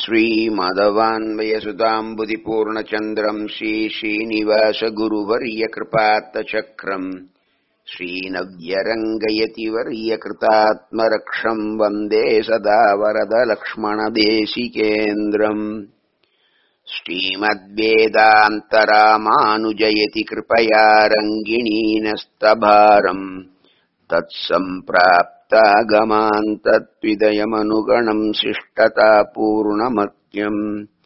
श्रीमदवान्वयसुताम्बुदिपूर्णचन्द्रम् श्रीश्रीनिवासगुरुवर्यकृपात्तचक्रम् श्रीनव्यरङ्गयति वर्यकृतात्मरक्षम् वन्दे सदा वरदलक्ष्मणदेशिकेन्द्रम् श्रीमद्वेदान्तरामानुजयति कृपया रङ्गिणीनस्तभारम् तत्सम्प्राप्तागमान् तत्विदयमनुगणम् शिष्टतापूर्णमत्यम्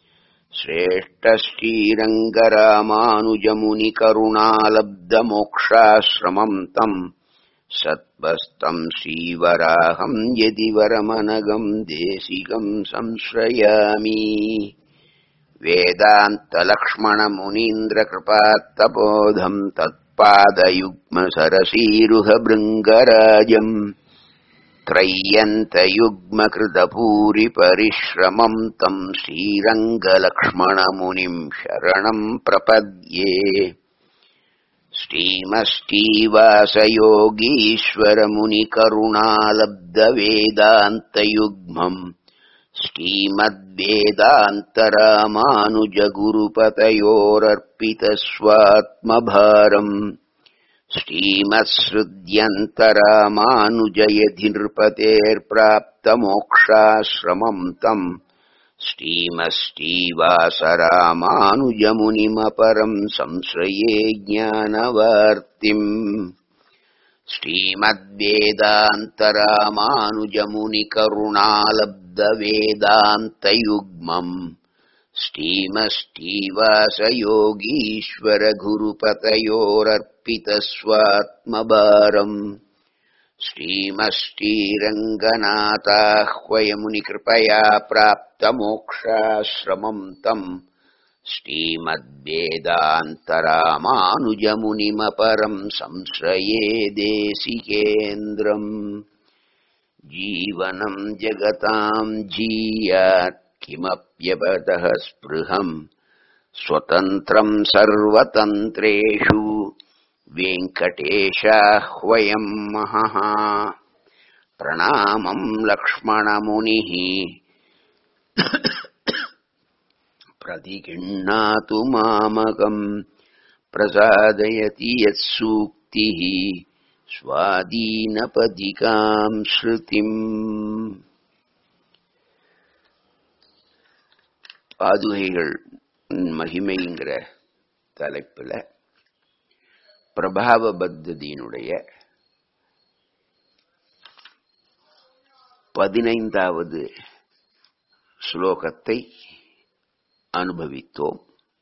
श्रेष्ठश्रीरङ्गरामानुजमुनिकरुणालब्धमोक्षाश्रमम् तम् सत्त्वस्तम् श्रीवराहम् यदि वरमनगम् देशिकम् संश्रयामि वेदान्तलक्ष्मणमुनीन्द्रकृपात्तबोधम् तत्पादयुग्मसरसीरुहभृङ्गराजम् त्रय्यन्तयुग्मकृतभूरिपरिश्रमम् तम् श्रीरङ्गलक्ष्मणमुनिम् शरणम् प्रपद्ये श्रीमश्रीवासयोगीश्वरमुनिकरुणालब्धवेदान्तयुग्मम् श्रीमद्वेदान्तरामानुजगुरुपतयोरर्पितस्वात्मभारम् श्रीमत्सृद्यन्तरामानुजयधि नृपतेर्प्राप्तमोक्षाश्रमम् तम् श्रीमश्रीवासरामानुजमुनिमपरम् संश्रये ज्ञानवार्तिम् श्रीमद्वेदान्तरामानुजमुनिकरुणालब्धवेदान्तयुग्मम् श्रीमश्रीवासयोगीश्वरगुरुपतयोरर्पितस्वात्मभारम् श्रीमश्रीरङ्गनाथाह्वयमुनिकृपया प्राप्तमोक्षाश्रमम् तम् श्रीमद्वेदान्तरामानुजमुनिमपरम् संश्रये देशिकेन्द्रम् जीवनम् जगताम् जीयात् किमप्यपतः स्पृहम् स्वतन्त्रम् सर्वतन्त्रेषु वेङ्कटेशाह्वयम् महः प्रणामम् लक्ष्मणमुनिः प्रतिगृह्णातु मामकम् प्रसादयति यत्सूक्तिः स्वादीनपदिकाम् ஸ்ருதிம் பாதுகைகள் மகிமைங்கிற தலைப்புல பிரபாவ பத்ததியினுடைய பதினைந்தாவது ஸ்லோகத்தை அனுபவித்தோம்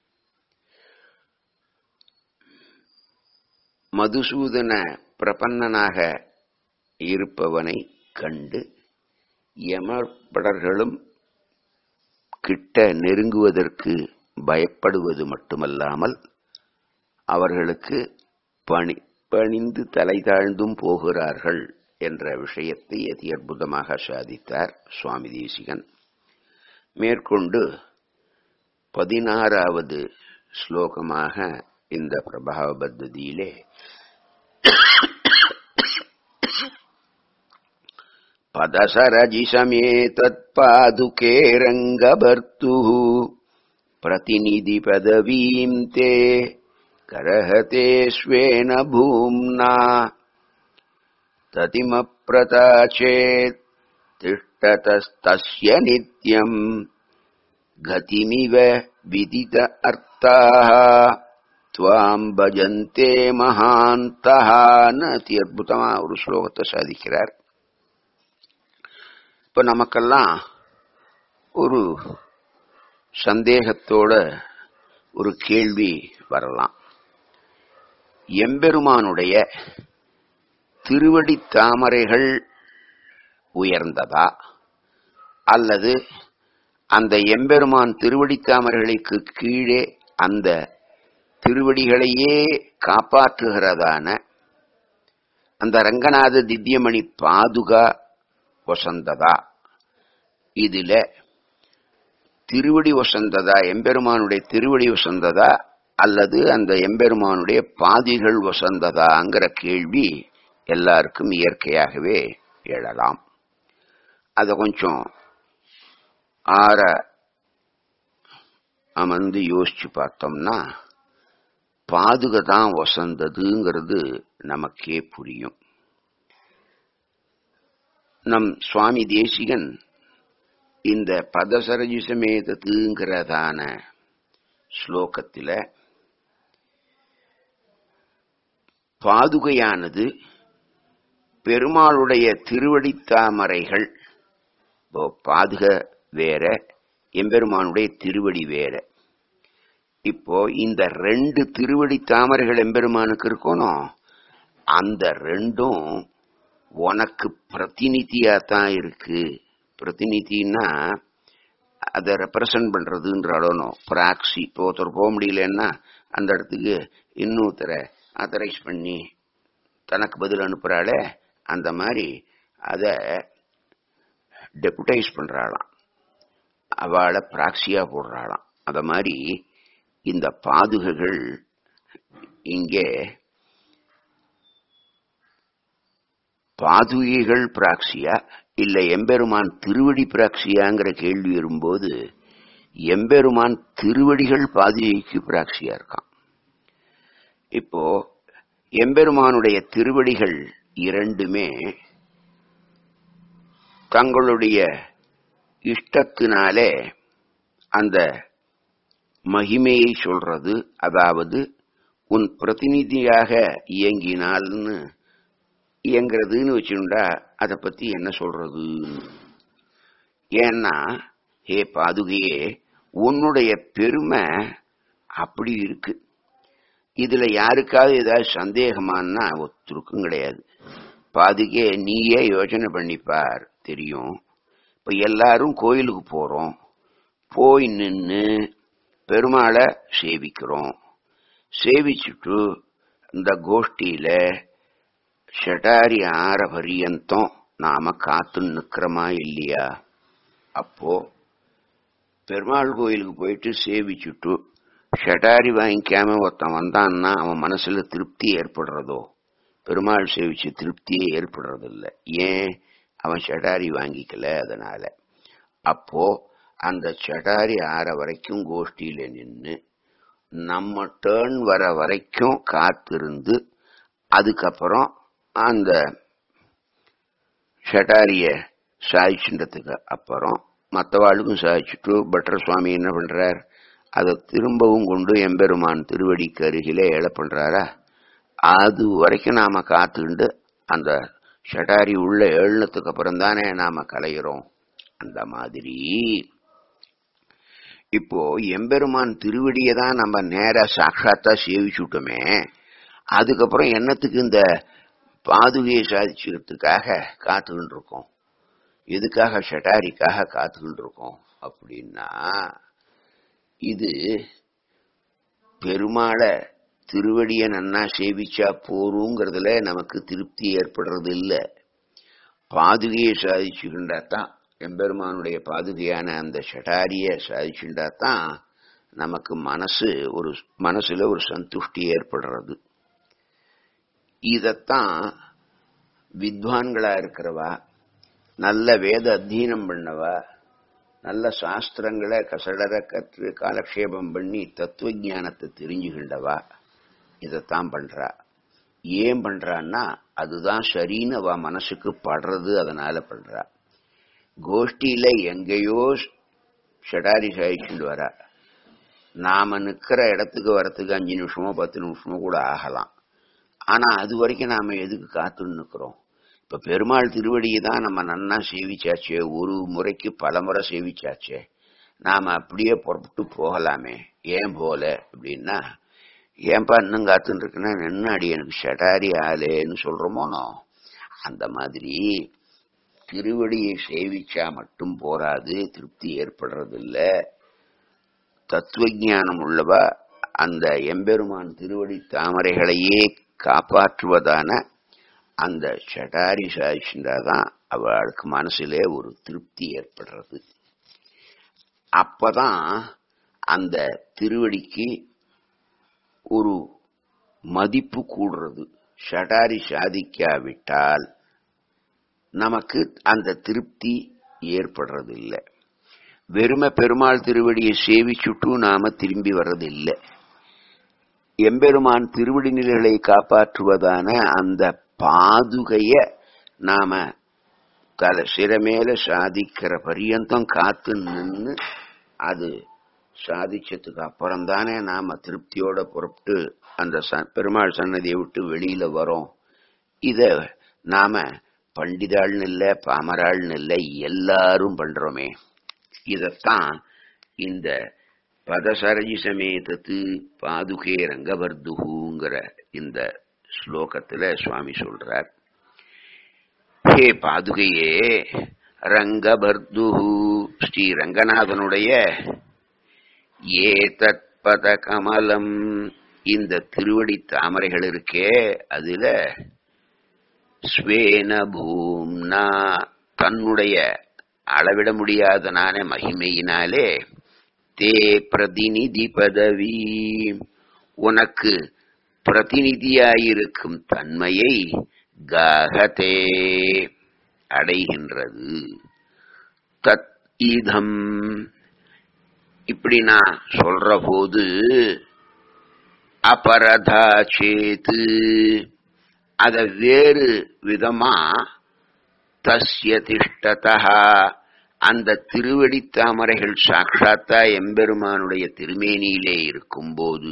மதுசூதன பிரபன்னனாக இருப்பவனை கண்டு யமபடர்களும் கிட்ட நெருங்குவதற்கு பயப்படுவது மட்டுமல்லாமல் அவர்களுக்கு பணி பணிந்து தலை தாழ்ந்தும் போகிறார்கள் என்ற விஷயத்தை அதி அற்புதமாக சாதித்தார் சுவாமி தேசிகன் மேற்கொண்டு பதினாறாவது ஸ்லோகமாக இந்த பிரபாவ பத்ததியிலே पदसरजिसमेतत्पादुके रङ्गभर्तुः प्रतिनिधिपदवीम् ते करहते स्वेन भूम्ना ततिमप्रताचेत् तिष्ठतस्तस्य नित्यम् गतिमिव विदित अर्थाः துவாம் பஜந்தே மகாந்தஹான்னு அதி அற்புதமா ஒரு ஸ்லோகத்தை சாதிக்கிறார் இப்ப நமக்கெல்லாம் ஒரு சந்தேகத்தோட ஒரு கேள்வி வரலாம் எம்பெருமானுடைய திருவடி தாமரைகள் உயர்ந்ததா அல்லது அந்த எம்பெருமான் திருவடி தாமரைகளுக்கு கீழே அந்த திருவடிகளையே காப்பாற்றுகிறதான அந்த ரங்கநாத திவ்யமணி பாதுகா வசந்ததா இதுல திருவடி வசந்ததா எம்பெருமானுடைய திருவடி வசந்ததா அல்லது அந்த எம்பெருமானுடைய பாதிகள் வசந்ததாங்கிற கேள்வி எல்லாருக்கும் இயற்கையாகவே எழலாம் அதை கொஞ்சம் ஆற அமர்ந்து யோசிச்சு பார்த்தோம்னா பாதுகை தான் வசந்ததுங்கிறது நமக்கே புரியும் நம் சுவாமி தேசிகன் இந்த பதசரஜி சமேதத்துங்கிறதான ஸ்லோகத்தில பாதுகையானது பெருமாளுடைய திருவடித்தாமரைகள் இப்போ பாதுக வேற எம்பெருமானுடைய திருவடி வேற இப்போ இந்த ரெண்டு திருவடி தாமரைகள் எம்பெருமானுக்கு இருக்கணும் அந்த ரெண்டும் உனக்கு பிரதிநிதியா தான் இருக்கு பிரதிநிதினா அதை ரெப்ரசன்ட் பண்றதுன்ற அளவணும் பிராக்சி இப்போ ஒருத்தர் போக முடியலன்னா அந்த இடத்துக்கு இன்னொருத்தரை ஆத்தரைஸ் பண்ணி தனக்கு பதில் அனுப்புறாளே அந்த மாதிரி அதை டெபுடைஸ் பண்றாளாம் அவளை பிராக்சியா போடுறாளாம் அத மாதிரி இந்த பாதுகைகள் இங்கே பாதுகைகள் பிராக்சியா இல்ல எம்பெருமான் திருவடி பிராக்சியாங்கிற கேள்வி வரும்போது எம்பெருமான் திருவடிகள் பாதுகைக்கு பிராக்சியா இருக்கான் இப்போ எம்பெருமானுடைய திருவடிகள் இரண்டுமே தங்களுடைய இஷ்டத்தினாலே அந்த மகிமையை சொல்றது அதாவது உன் பிரதிநிதியாக இயங்கினால்னு இயங்குறதுன்னு வச்சுண்டா அதை பத்தி என்ன சொல்றது ஏன்னா ஹே பாதுகையே உன்னுடைய பெருமை அப்படி இருக்கு இதுல யாருக்காவது ஏதாவது சந்தேகமானா ஒத்துருக்கும் கிடையாது பாதுகே நீயே யோசனை பண்ணிப்பார் தெரியும் இப்ப எல்லாரும் கோயிலுக்கு போறோம் போய் நின்று பெருமாளை சேவிக்கிறோம் சேவிச்சுட்டு இந்த கோஷ்டியில ஷட்டாரி ஆற பரியந்தம் நாம காத்து நிக்கிறோமா இல்லையா அப்போ பெருமாள் கோயிலுக்கு போயிட்டு சேவிச்சுட்டு ஷட்டாரி வாங்கிக்காம ஒருத்தன் வந்தான்னா அவன் மனசுல திருப்தி ஏற்படுறதோ பெருமாள் சேவிச்சு திருப்தியே ஏற்படுறதில்ல ஏன் அவன் ஷடாரி வாங்கிக்கல அதனால அப்போ அந்த ஷடாரி ஆற வரைக்கும் கோஷ்டியில நின்று நம்ம டேர்ன் வர வரைக்கும் காத்திருந்து அதுக்கப்புறம் அந்த ஷட்டாரிய சாதிச்சுன்றதுக்கு அப்புறம் மற்றவாளுக்கும் சாதிச்சுட்டு பட்டர் சுவாமி என்ன பண்றார் அதை திரும்பவும் கொண்டு எம்பெருமான் திருவடிக்கு அருகிலே எழ பண்றாரா அது வரைக்கும் நாம காத்துண்டு அந்த ஷட்டாரி உள்ள எழுனத்துக்கு அப்புறம் தானே நாம கலைகிறோம் அந்த மாதிரி இப்போ எம்பெருமான் திருவடியை தான் நம்ம நேரா சாட்சாத்தா சேவிச்சுட்டோமே அதுக்கப்புறம் என்னத்துக்கு இந்த பாதுகையை சாதிச்சுக்கிறதுக்காக காத்துக்கிட்டு இருக்கோம் எதுக்காக ஷட்டாரிக்காக காத்துக்கிட்டு இருக்கோம் அப்படின்னா இது பெருமாளை திருவடியை நன்னா சேவிச்சா போருங்கிறதுல நமக்கு திருப்தி ஏற்படுறது இல்லை பாதுகையை சாதிச்சுக்கின்றா தான் எம்பெருமானுடைய பாதுகையான அந்த ஷட்டாரிய சாதிச்சுண்டா தான் நமக்கு மனசு ஒரு மனசுல ஒரு சந்துஷ்டி ஏற்படுறது இதத்தான் வித்வான்களா இருக்கிறவா நல்ல வேத அத்தியனம் பண்ணவா நல்ல சாஸ்திரங்களை கசடர கற்று காலக்ஷேபம் பண்ணி தத்துவ ஞானத்தை தெரிஞ்சுகின்றவா இதைத்தான் பண்றா ஏன் பண்றான்னா அதுதான் சரின்னு அவ மனசுக்கு படுறது அதனால பண்றா கோஷ்டியில எங்கேயோ ஷடாரி சாயிச்சுட்டு வரா நாம நிக்கிற இடத்துக்கு வரத்துக்கு அஞ்சு நிமிஷமோ பத்து நிமிஷமோ கூட ஆகலாம் ஆனா அது வரைக்கும் நாம எதுக்கு காத்துன்னு நிக்கிறோம் இப்ப பெருமாள் திருவடியை தான் நம்ம நன்னா சேவிச்சாச்சே ஒரு முறைக்கு பல முறை சேவிச்சாச்சே நாம அப்படியே புறப்பட்டு போகலாமே ஏன் போல அப்படின்னா ஏன்பா இன்னும் காத்துன்னு இருக்குன்னா நின்று அடி எனக்கு ஷடாரி ஆலேன்னு சொல்றோமோனோ அந்த மாதிரி திருவடியை சேவிச்சா மட்டும் போராது திருப்தி ஏற்படுறதில்ல தத்துவஞானம் உள்ளவா அந்த எம்பெருமான் திருவடி தாமரைகளையே காப்பாற்றுவதான அந்த ஷடாரி சாதிச்சுட்டாதான் அவளுக்கு மனசுலே ஒரு திருப்தி ஏற்படுறது அப்பதான் அந்த திருவடிக்கு ஒரு மதிப்பு கூடுறது ஷடாரி சாதிக்காவிட்டால் நமக்கு அந்த திருப்தி ஏற்படுறதில்லை வெறும பெருமாள் திருவடியை சேவிச்சுட்டு நாம திரும்பி வர்றதில்லை எம்பெருமான் திருவடி நிலைகளை காப்பாற்றுவதான அந்த பாதுகைய நாம தலை சிறமேல சாதிக்கிற பரியந்தம் காத்து நின்று அது சாதிச்சதுக்கு அப்புறம் தானே நாம திருப்தியோட புறப்பட்டு அந்த ச- பெருமாள் சன்னதியை விட்டு வெளியில வரோம் இத நாம பண்டிதாள்னு இல்ல பாமராள்னு இல்ல எல்லாரும் பண்றோமே இதத்தான் இந்த பதசரஜி சமேதத்து பாதுகே ரங்கவர்துகுங்கிற இந்த ஸ்லோகத்துல சுவாமி சொல்றார் ஹே பாதுகையே ரங்கபர்துஹு ஸ்ரீ ரங்கநாதனுடைய ஏதத் பத கமலம் இந்த திருவடி தாமரைகள் இருக்கே அதுல ஸ்வேன பூம்னா தன்னுடைய அளவிட முடியாதனான மகிமையினாலே தே பிரதிநிதி பதவி உனக்கு பிரதிநிதியாயிருக்கும் தன்மையை ககதே அடைகின்றது தத் இதம் இப்படி நான் சொல்ற போது அபரதா சேத்து அத வேறு விதமா தஸ்ய திஷ்டதா அந்த திருவடி தாமரைகள் சாட்சாத்தா எம்பெருமானுடைய திருமேனியிலே இருக்கும்போது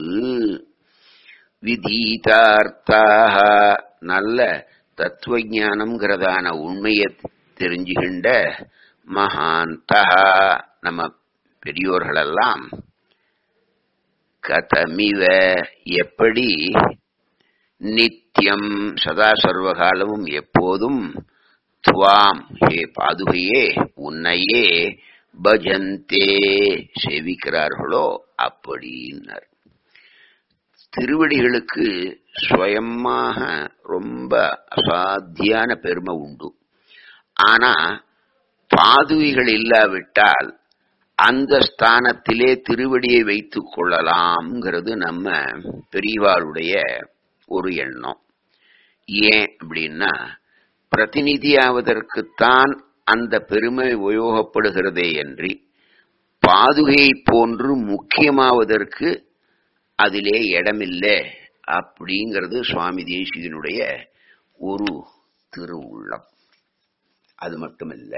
விதீதார்த்தாக நல்ல தத்துவஞானம்ங்கிறதான உண்மையை தெரிஞ்சுகின்ற மகாந்தா நம்ம பெரியோர்களெல்லாம் கதமிவ எப்படி நித்தியம் சதா சர்வகாலமும் எப்போதும் துவாம் ஹே பாதுகையே உன்னையே பஜந்தே சேவிக்கிறார்களோ அப்படின்னார் திருவடிகளுக்கு சுயமாக ரொம்ப அசாத்தியான பெருமை உண்டு ஆனா பாதுகைகள் இல்லாவிட்டால் அந்த ஸ்தானத்திலே திருவடியை வைத்துக் கொள்ளலாம்ங்கிறது நம்ம பெரியவாளுடைய ஒரு எண்ணம் ஏன் அப்படின்னா பிரதிநிதியாவதற்குத்தான் அந்த பெருமை உபயோகப்படுகிறதே அன்றி பாதுகை போன்று முக்கியமாவதற்கு அதிலே இடமில்லை அப்படிங்கிறது சுவாமி தேசிகனுடைய ஒரு திருவுள்ளம் அது மட்டுமில்ல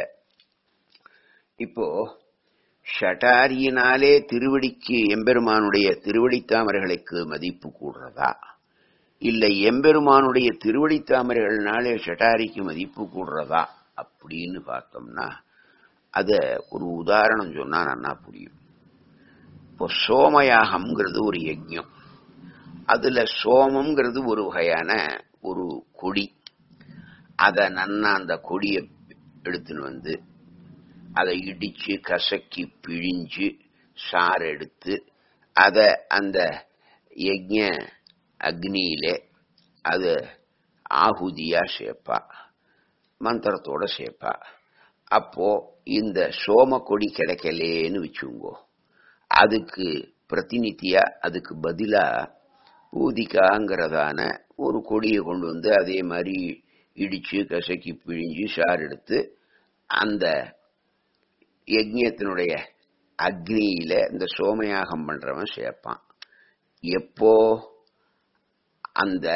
இப்போ ஷட்டாரியினாலே திருவடிக்கு எம்பெருமானுடைய திருவடித்தாமரைகளுக்கு மதிப்பு கூடுறதா இல்லை எம்பெருமானுடைய திருவடித்தாமரைகள்னாலே ஷட்டாரிக்கு மதிப்பு கூடுறதா அப்படின்னு பார்த்தோம்னா அத ஒரு உதாரணம் சொன்னா நன்னா புரியும் இப்போ சோமயாகம்ங்கிறது ஒரு யஜ்யம் அதுல சோமம்ங்கிறது ஒரு வகையான ஒரு கொடி அத நன்னா அந்த கொடியை எடுத்துன்னு வந்து அதை இடிச்சு கசக்கி பிழிஞ்சு சாறு எடுத்து அத அந்த யஜ்ஞ அக்னியிலே அது ஆகுதியா சேர்ப்பா மந்திரத்தோட சேர்ப்பா அப்போ இந்த சோம கொடி கிடைக்கலேன்னு வச்சுங்கோ அதுக்கு பிரதிநிதியா அதுக்கு பதிலா ஊதிக்காங்கிறதான ஒரு கொடியை கொண்டு வந்து அதே மாதிரி இடிச்சு கசக்கி பிழிஞ்சு சாறு எடுத்து அந்த யஜ்யத்தினுடைய அக்னியில இந்த சோமயாகம் பண்றவன் சேர்ப்பான் எப்போ அந்த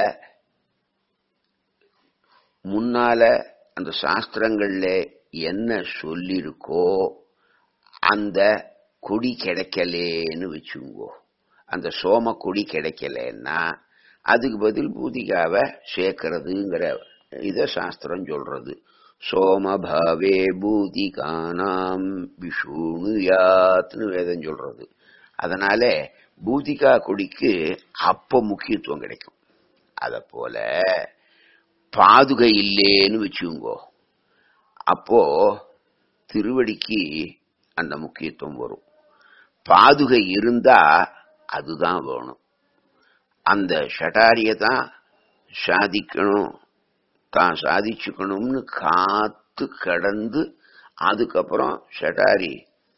முன்னால அந்த சாஸ்திரங்கள்ல என்ன சொல்லிருக்கோ அந்த கொடி கிடைக்கலேன்னு வச்சுங்கோ அந்த சோம கொடி கிடைக்கலன்னா அதுக்கு பதில் பூதிகாவை சேர்க்கறதுங்கிற இத சாஸ்திரம் சொல்றது சோமபாவே பூதிகானாம் விஷுணுயாத்னு வேதம் சொல்றது அதனால பூதிகா கொடிக்கு அப்ப முக்கியத்துவம் கிடைக்கும் அத போல பாதுகை இல்லேன்னு வச்சுங்கோ அப்போ திருவடிக்கு அந்த முக்கியத்துவம் வரும் பாதுகை இருந்தா அதுதான் வேணும் அந்த ஷட்டாரிய தான் சாதிக்கணும் தான் சாதிச்சுக்கணும்னு காத்து கடந்து அதுக்கப்புறம் ஷட்டாரி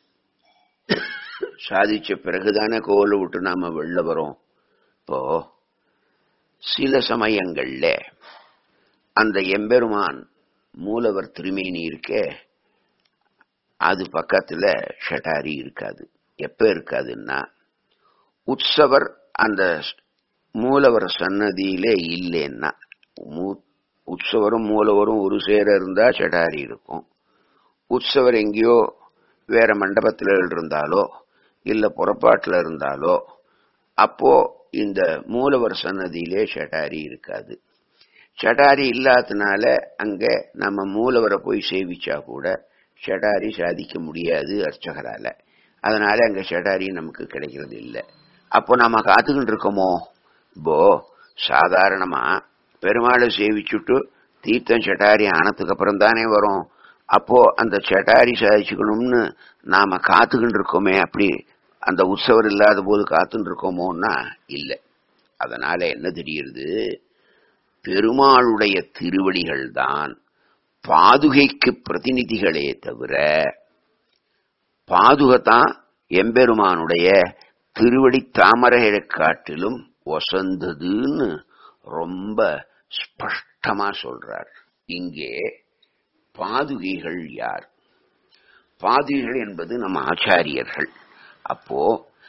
சாதிச்ச பிறகுதானே கோவிலை விட்டு நாம வெளில வரோம் இப்போ சில சமயங்கள்ல அந்த எம்பெருமான் மூலவர் திருமேனி இருக்கே அது பக்கத்துல ஷட்டாரி இருக்காது எப்ப இருக்காதுன்னா உற்சவர் அந்த மூலவர் சன்னதியிலே இல்லைன்னா மூ- உற்சவரும் மூலவரும் ஒரு சேர இருந்தா ஷட்டாரி இருக்கும் உற்சவர் எங்கேயோ வேற மண்டபத்துல இருந்தாலோ இல்ல புறப்பாட்டுல இருந்தாலோ அப்போ இந்த மூலவர் சன்னதியிலே ஷட்டாரி இருக்காது ஷட்டாரி இல்லாதனால அங்க நம்ம மூலவரை போய் சேவிச்சா கூட ஷட்டாரி சாதிக்க முடியாது அர்ச்சகரால அதனால அங்க ஷட்டாரி நமக்கு கிடைக்கிறது இல்லை அப்போ நாம காத்துக்கிட்டு இருக்கோமோ இப்போ சாதாரணமா பெருமாளை சேவிச்சுட்டு தீர்த்தம் ஷட்டாரி ஆனதுக்கு அப்புறம் தானே வரும் அப்போ அந்த ஷட்டாரி சாதிச்சுக்கணும்னு நாம காத்துக்கிட்டு இருக்கோமே அப்படி அந்த உற்சவர் இல்லாத போது காத்துட்டு இருக்கோமோன்னா இல்லை அதனால என்ன தெரியுது பெருமாளுடைய திருவடிகள் தான் பாதுகைக்கு பிரதிநிதிகளே தவிர பாதுகத்தான் எம்பெருமானுடைய திருவடி தாமரைகளை காட்டிலும் ஒசந்ததுன்னு ரொம்ப ஸ்பஷ்டமா சொல்றார் இங்கே பாதுகைகள் யார் பாதுகைகள் என்பது நம்ம ஆச்சாரியர்கள் அப்போ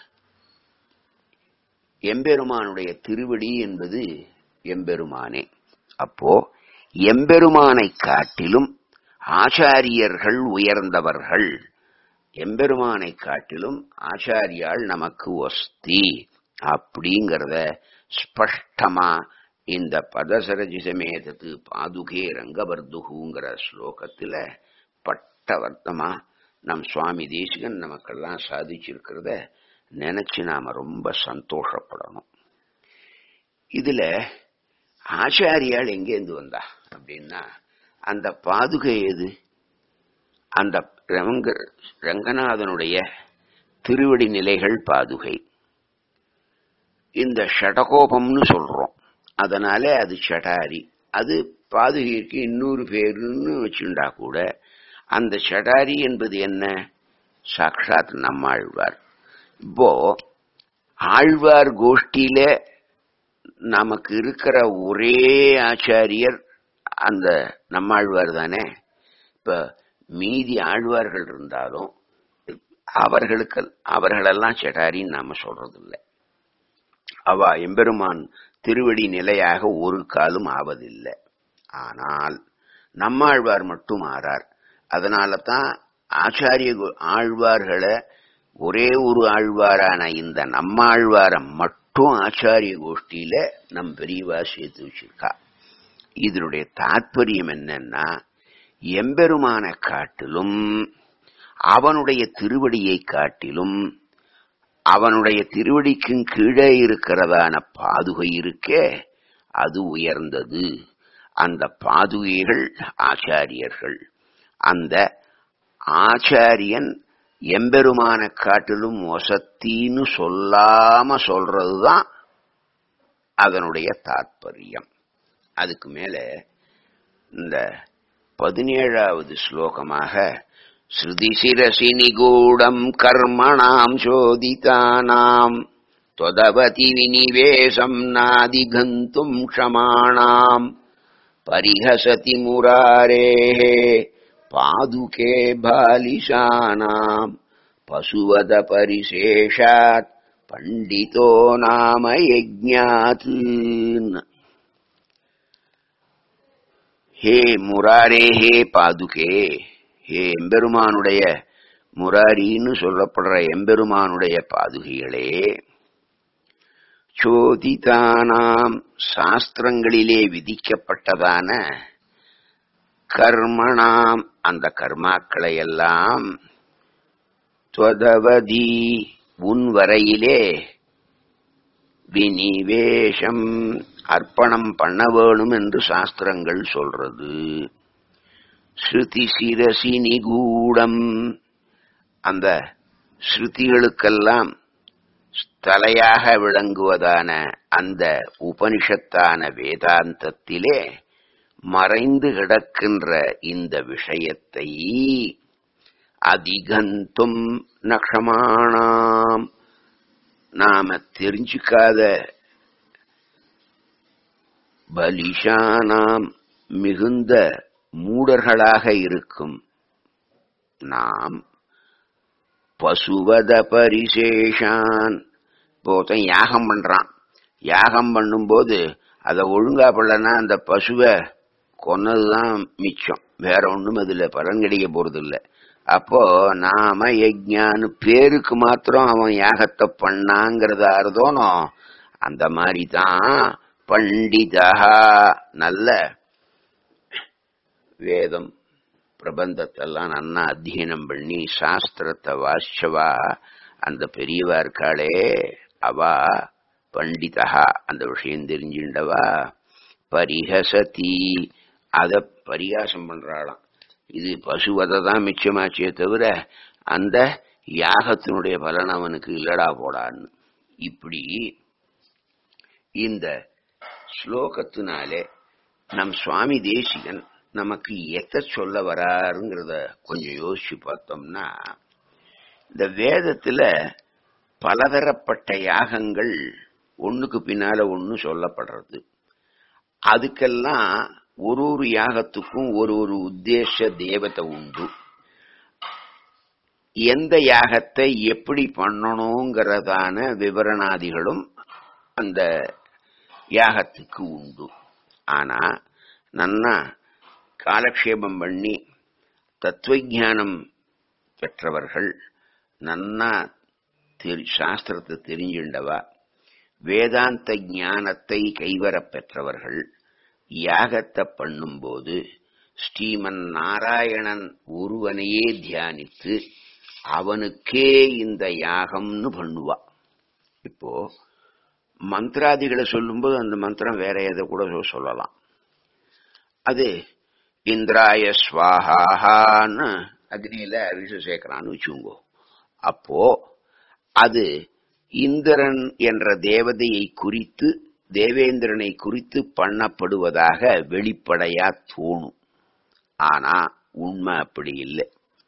எம்பெருமானுடைய திருவடி என்பது எம்பெருமானே அப்போ எம்பெருமானை காட்டிலும் ஆச்சாரியர்கள் உயர்ந்தவர்கள் எம்பெருமானை காட்டிலும் ஆச்சாரியால் நமக்கு ஒஸ்தி அப்படிங்கிறத ஸ்பஷ்டமா இந்த பதசரஜிசமேதத்து பாதுகே ரங்கவர்துகுங்கிற ஸ்லோகத்துல பட்டவர்த்தமா நம் சுவாமி தேசிகன் நமக்கெல்லாம் சாதிச்சிருக்கிறத நினைச்சு நாம ரொம்ப சந்தோஷப்படணும் இதுல ஆச்சாரியால் எங்கேருந்து வந்தா அப்படின்னா அந்த பாதுகை எது அந்த ரங்க ரங்கநாதனுடைய திருவடி நிலைகள் பாதுகை இந்த ஷடகோபம்னு சொல்றோம் அதனால அது ஷடாரி அது பாதுகைக்கு இன்னொரு பேருன்னு வச்சுண்டா கூட அந்த ஷடாரி என்பது என்ன சாக்ஷாத் நம்மாழ்வார் இப்போ ஆழ்வார் கோஷ்டியில நமக்கு இருக்கிற ஒரே ஆச்சாரியர் அந்த நம்மாழ்வார் தானே இப்ப மீதி ஆழ்வார்கள் இருந்தாலும் அவர்களுக்கு அவர்களெல்லாம் செடாரின்னு நாம சொல்றது இல்லை அவ எம்பெருமான் திருவடி நிலையாக ஒரு காலும் ஆவதில்லை ஆனால் நம்மாழ்வார் மட்டும் ஆறார் அதனால தான் ஆச்சாரிய கு- ஆழ்வார்களை ஒரே ஒரு ஆழ்வாரான இந்த நம்மாழ்வாரை மட்டும் ஆச்சாரிய கோஷ்டியில நம் பெரியவா சேர்த்து வச்சிருக்கா இதனுடைய தாத்பரியம் என்னன்னா எம்பெருமானை காட்டிலும் அவனுடைய திருவடியை காட்டிலும் அவனுடைய திருவடிக்கும் கீழே இருக்கிறதான பாதுகை இருக்கே அது உயர்ந்தது அந்த பாதுகைகள் ஆச்சாரியர்கள் அந்த ஆச்சாரியன் எம்பெருமான காட்டிலும் ஒசத்தின்னு சொல்லாம சொல்றதுதான் அதனுடைய தாத்பரியம் அதுக்கு மேல இந்த பதினேழாவது ஸ்லோகமாக ஸ்ருதிசிரசி நிகூடம் கர்மணாம் சோதிதானாம் त्वदवति विनिवेशम् नादिगन्तुम् क्षमाणाम् परिहसति मुरारेः पादुके बालिशानाम् पशुवद परिशेषात् पण्डितो नाम यज्ञात् ஹே முராரே ஹே பாதுகே ஹே எம்பெருமானுடைய முராரின்னு சொல்லப்படுற எம்பெருமானுடைய பாதுகைகளே சோதிதானாம் சாஸ்திரங்களிலே விதிக்கப்பட்டதான கர்மணாம் அந்த கர்மாக்களை எல்லாம் துவதவதி உன் வரையிலே வினிவேஷம் அர்ப்பணம் பண்ண வேணும் என்று சாஸ்திரங்கள் சொல்றது ஸ்ருதி சிரசி நிகூடம் அந்த ஸ்ருதிகளுக்கெல்லாம் தலையாக விளங்குவதான அந்த உபனிஷத்தான வேதாந்தத்திலே மறைந்து கிடக்கின்ற இந்த விஷயத்தை அதிகந்தும் நக்ஷமானாம் நாம தெரிஞ்சுக்காத பலிஷானாம் மிகுந்த மூடர்களாக இருக்கும் நாம் பசுவத பரிசேஷான் இப்போ ஒருத்தன் யாகம் பண்றான் யாகம் பண்ணும்போது அதை ஒழுங்கா பண்ணலன்னா அந்த பசுவை கொன்னதுதான் மிச்சம் வேற ஒண்ணும் அதுல பலன் கிடைக்க போறது இல்ல அப்போ நாம யஜ்ஞான்னு பேருக்கு மாத்திரம் அவன் யாகத்தை பண்ணாங்கிறதா இருந்தோனோ அந்த மாதிரி தான் பண்டிதா நல்ல வேதம் பிரபந்தத்தெல்லாம் நன்னா அத்தியனம் பண்ணி சாஸ்திரத்தை வாசிச்சவா அந்த பெரியவா இருக்காளே அவா பண்டிதா அந்த விஷயம் தெரிஞ்சுண்டவா பரிஹசதி அத பரிகாசம் பண்றாளாம் இது பசுவதை தான் மிச்சமாச்சே தவிர அந்த யாகத்தினுடைய பலன் அவனுக்கு இல்லடா போடான்னு இப்படி இந்த ஸ்லோகத்தினாலே நம் சுவாமி தேசிகன் நமக்கு எத்த சொல்ல வராருங்கிறத கொஞ்சம் யோசிச்சு பார்த்தோம்னா இந்த வேதத்துல பலதரப்பட்ட யாகங்கள் ஒண்ணுக்கு பின்னால ஒண்ணு சொல்லப்படுறது அதுக்கெல்லாம் ஒரு ஒரு யாகத்துக்கும் ஒரு ஒரு உத்தேச தேவதை உண்டு எந்த யாகத்தை எப்படி பண்ணணுங்கிறதான விவரணாதிகளும் அந்த யாகத்துக்கு உண்டு ஆனா நன்னா காலக்ஷேபம் பண்ணி தத்துவஞானம் பெற்றவர்கள் நன்னா தெரி சாஸ்திரத்தை தெரிஞ்சுண்டவா வேதாந்த ஞானத்தை கைவரப் பெற்றவர்கள் யாகத்தை பண்ணும்போது ஸ்ரீமன் நாராயணன் ஒருவனையே தியானித்து அவனுக்கே இந்த யாகம்னு பண்ணுவா இப்போ மந்திராதிகளை சொல்லும்போது அந்த மந்திரம் வேற எதை கூட சொல்லலாம் அது இந்திராய ஸ்வாஹான்னு அக்னியில அரிசி சேர்க்கிறான்னு வச்சுங்கோ அப்போ அது இந்திரன் என்ற தேவதையை குறித்து தேவேந்திரனை குறித்து பண்ணப்படுவதாக வெளிப்படையா தோணும் ஆனா உண்மை அப்படி இல்லை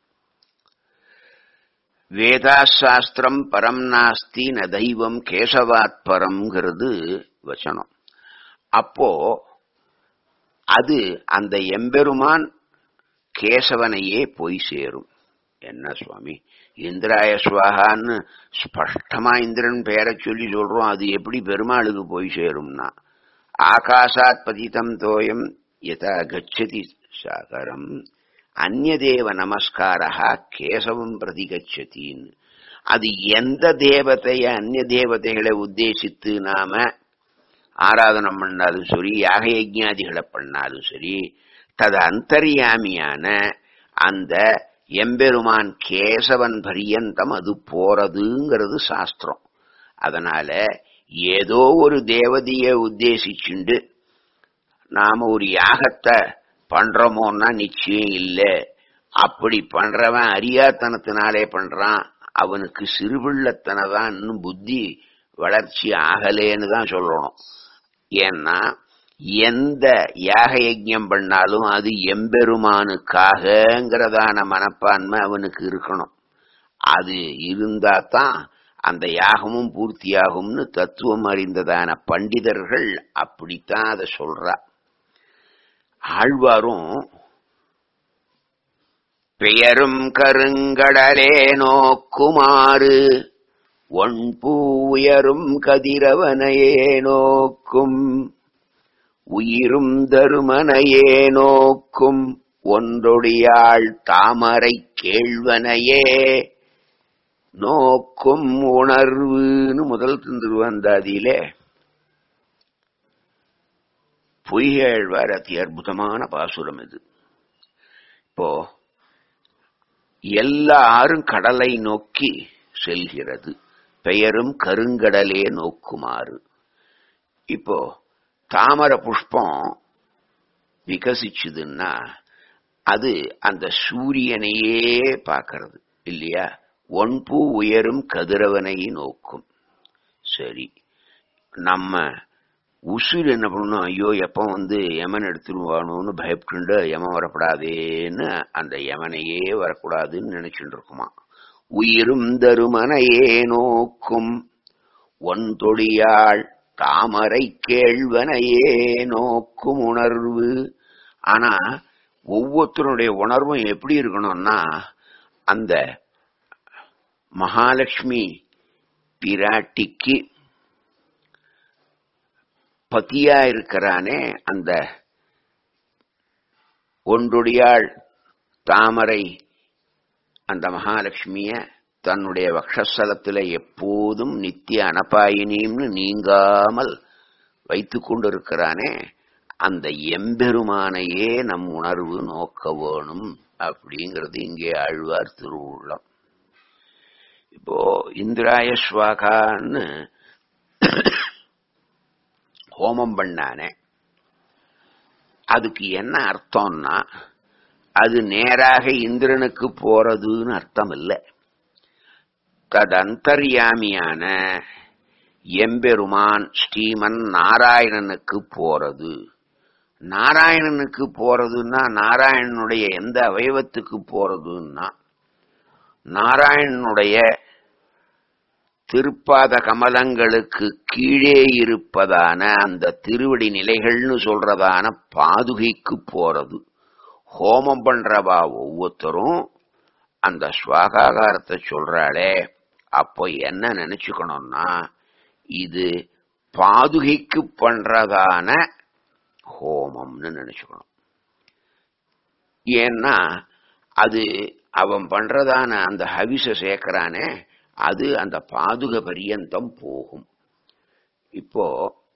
வேதாசாஸ்திரம் பரம் நாஸ்தி ந தெய்வம் கேசவாத் பரம்ங்கிறது வச்சனம் அப்போ அது அந்த எம்பெருமான் கேசவனையே போய் சேரும் என்ன சுவாமி இந்திராய சுவாகான்னு ஸ்பஷ்டமா இந்திரன் பெயரை சொல்லி சொல்றோம் அது எப்படி பெருமாளுக்கு போய் சேரும்னா ஆகாசாத் பதிதம் தோயம் யதா கச்சதி சாகரம் அந்நதேவ நமஸ்காரா கேசவம் பிரதி கச்சத்தின்னு அது எந்த தேவதைய அந்நிய தேவதைகளை உத்தேசித்து நாம ஆராதனம் பண்ணாலும் சரி யாக யஜ்ஞாதிகளை பண்ணாலும் சரி தது அந்தரியாமியான அந்த எம்பெருமான் கேசவன் பரியந்தம் அது போறதுங்கிறது சாஸ்திரம் அதனால ஏதோ ஒரு தேவதைய உத்தேசிச்சுண்டு நாம ஒரு யாகத்தை பண்றோமோன்னா நிச்சயம் இல்லை அப்படி பண்றவன் அறியாத்தனத்தினாலே பண்றான் அவனுக்கு சிறுபிள்ளத்தனதான் இன்னும் புத்தி வளர்ச்சி ஆகலேன்னு தான் சொல்லணும் ஏன்னா எந்த யாக யஜ்யம் பண்ணாலும் அது எம்பெருமானுக்காகங்கிறதான மனப்பான்மை அவனுக்கு இருக்கணும் அது இருந்தா தான் அந்த யாகமும் பூர்த்தியாகும்னு தத்துவம் அறிந்ததான பண்டிதர்கள் அப்படித்தான் அதை சொல்றா ஆழ்வாரும் பெயரும் கருங்கடலே நோக்குமாறு ஒன்பூ உயரும் கதிரவனையே நோக்கும் உயிரும் தருமனையே நோக்கும் ஒன்றொடியாள் தாமரை கேழ்வனையே நோக்கும் உணர்வுன்னு முதல் திருவந்தாதியிலே பொய்கேழ்வார் அதி அற்புதமான பாசுரம் இது இப்போ எல்லாரும் கடலை நோக்கி செல்கிறது பெயரும் கருங்கடலே நோக்குமாறு இப்போ தாமர புஷ்பம் விகசிச்சுதுன்னா அது அந்த சூரியனையே பார்க்கறது இல்லையா ஒன்பூ உயரும் கதிரவனை நோக்கும் சரி நம்ம உசுர் என்ன பண்ணணும் ஐயோ எப்ப வந்து யமன் எடுத்துருவானோன்னு பயப்பட்டு யமன் வரப்படாதேன்னு அந்த யமனையே வரக்கூடாதுன்னு நினைச்சுட்டு இருக்குமா உயிரும் தருமனையே நோக்கும் ஒன் தொடியாள் தாமரை கேழ்வனையே நோக்கும் உணர்வு ஆனா ஒவ்வொருத்தருடைய உணர்வும் எப்படி இருக்கணும்னா அந்த மகாலட்சுமி பிராட்டிக்கு பத்தியா இருக்கிறானே அந்த ஒன்றுடையாள் தாமரை அந்த மகாலட்சுமிய தன்னுடைய வக்ஷஸ்தலத்துல எப்போதும் நித்திய அனபாயினின்னு நீங்காமல் வைத்து கொண்டிருக்கிறானே அந்த எம்பெருமானையே நம் உணர்வு நோக்க வேணும் அப்படிங்கிறது இங்கே ஆழ்வார் திருவுள்ளம் இப்போ இந்திராய ஸ்வாகான்னு ஹோமம் பண்ணானே அதுக்கு என்ன அர்த்தம்னா அது நேராக இந்திரனுக்கு போறதுன்னு அர்த்தம் இல்லை ததந்தர்யாமியான எம்பெருமான் ஸ்ரீமன் நாராயணனுக்கு போறது நாராயணனுக்கு போறதுன்னா நாராயணனுடைய எந்த அவயவத்துக்கு போறதுன்னா நாராயணனுடைய திருப்பாத கமலங்களுக்கு கீழே இருப்பதான அந்த திருவடி நிலைகள்னு சொல்றதான பாதுகைக்கு போறது ஹோமம் பண்றவா ஒவ்வொருத்தரும் அந்த ஸ்வாகாகாரத்தை சொல்றாளே அப்போ என்ன நினைச்சுக்கணும்னா இது பாதுகைக்கு பண்றதான ஹோமம்னு நினைச்சுக்கணும் ஏன்னா அது அவன் பண்றதான அந்த ஹவிச சேர்க்கிறானே அது அந்த பாதுக பரியந்தம் போகும் இப்போ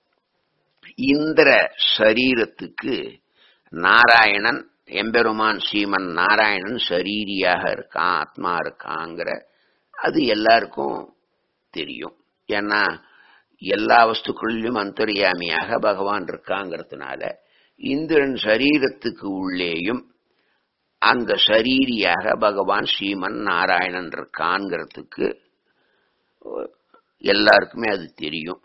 இந்திர சரீரத்துக்கு நாராயணன் எம்பெருமான் ஸ்ரீமன் நாராயணன் சரீரியாக இருக்கான் ஆத்மா இருக்காங்கிற அது எல்லாருக்கும் தெரியும் ஏன்னா எல்லா வஸ்துக்களிலும் அந்தரியாமியாக பகவான் இருக்காங்கிறதுனால இந்திரன் சரீரத்துக்கு உள்ளேயும் அந்த சரீரியாக பகவான் ஸ்ரீமன் நாராயணன் இருக்கான்ங்கிறதுக்கு எல்லாருக்குமே அது தெரியும்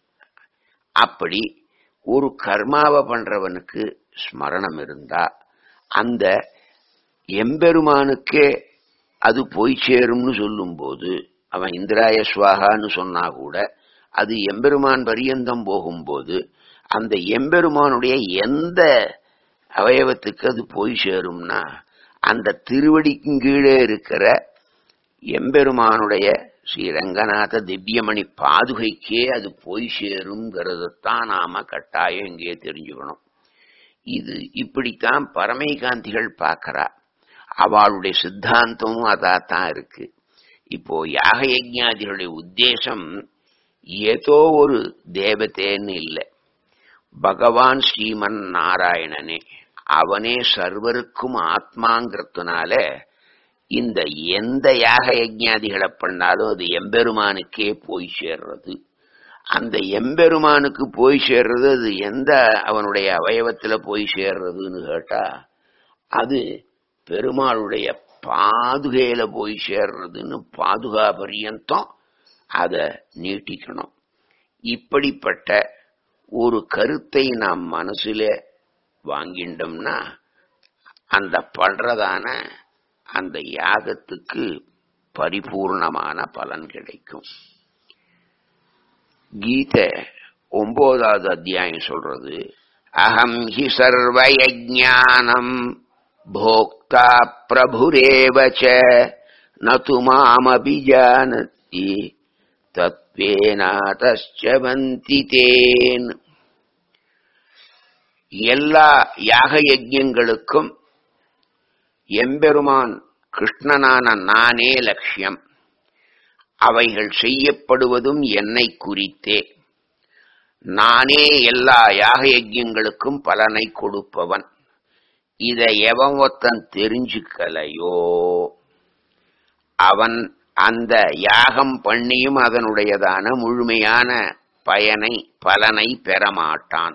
அப்படி ஒரு கர்மாவை பண்றவனுக்கு ஸ்மரணம் இருந்தா அந்த எம்பெருமானுக்கே அது போய் சேரும்னு சொல்லும்போது அவன் இந்திராய சுவாகான்னு சொன்னா கூட அது எம்பெருமான் பரியந்தம் போகும்போது அந்த எம்பெருமானுடைய எந்த அவயவத்துக்கு அது போய் சேரும்னா அந்த திருவடிக்கும் கீழே இருக்கிற எம்பெருமானுடைய ஸ்ரீரங்கநாத திவ்யமணி பாதுகைக்கே அது போய் சேருங்கிறதான் நாம கட்டாயம் இங்கே தெரிஞ்சுக்கணும் இது இப்படித்தான் பரமைகாந்திகள் பார்க்கறா அவளுடைய சித்தாந்தமும் அதாத்தான் இருக்கு இப்போ யாக யஜ்ஞாதிகளுடைய உத்தேசம் ஏதோ ஒரு தேவதேன்னு இல்லை பகவான் ஸ்ரீமன் நாராயணனே அவனே சர்வருக்கும் ஆத்மாங்கிறதுனால இந்த எந்த யாக யஜ்ஞாதிகளை பண்ணாலும் அது எம்பெருமானுக்கே போய் சேர்றது அந்த எம்பெருமானுக்கு போய் சேர்றது அது எந்த அவனுடைய அவயவத்துல போய் சேர்றதுன்னு கேட்டா அது பெருமாளுடைய பாதுகையில போய் சேர்றதுன்னு பாதுகா பரியந்தம் அதை நீட்டிக்கணும் இப்படிப்பட்ட ஒரு கருத்தை நாம் மனசுல வாங்கிண்டோம்னா அந்த பண்றதான அந்த யாகத்துக்கு பரிபூர்ணமான பலன் கிடைக்கும் கீதை ஒன்பதாவது அத்தியாயம் சொல்றது அகம் ஹி சர்வயஜானம் போக்தா பிரபுரேவச்ச நது மாமபிஜானதி தத்வேனாதஸ்சவந்தி தேன் எல்லா யாக யஜ்யங்களுக்கும் எம்பெருமான் கிருஷ்ணனான நானே லட்சியம் அவைகள் செய்யப்படுவதும் என்னை குறித்தே நானே எல்லா யாக யஜ்யங்களுக்கும் பலனை கொடுப்பவன் இதை எவன் ஒருத்தன் தெரிஞ்சுக்கலையோ அவன் அந்த யாகம் பண்ணியும் அதனுடையதான முழுமையான பயனை பலனை பெறமாட்டான்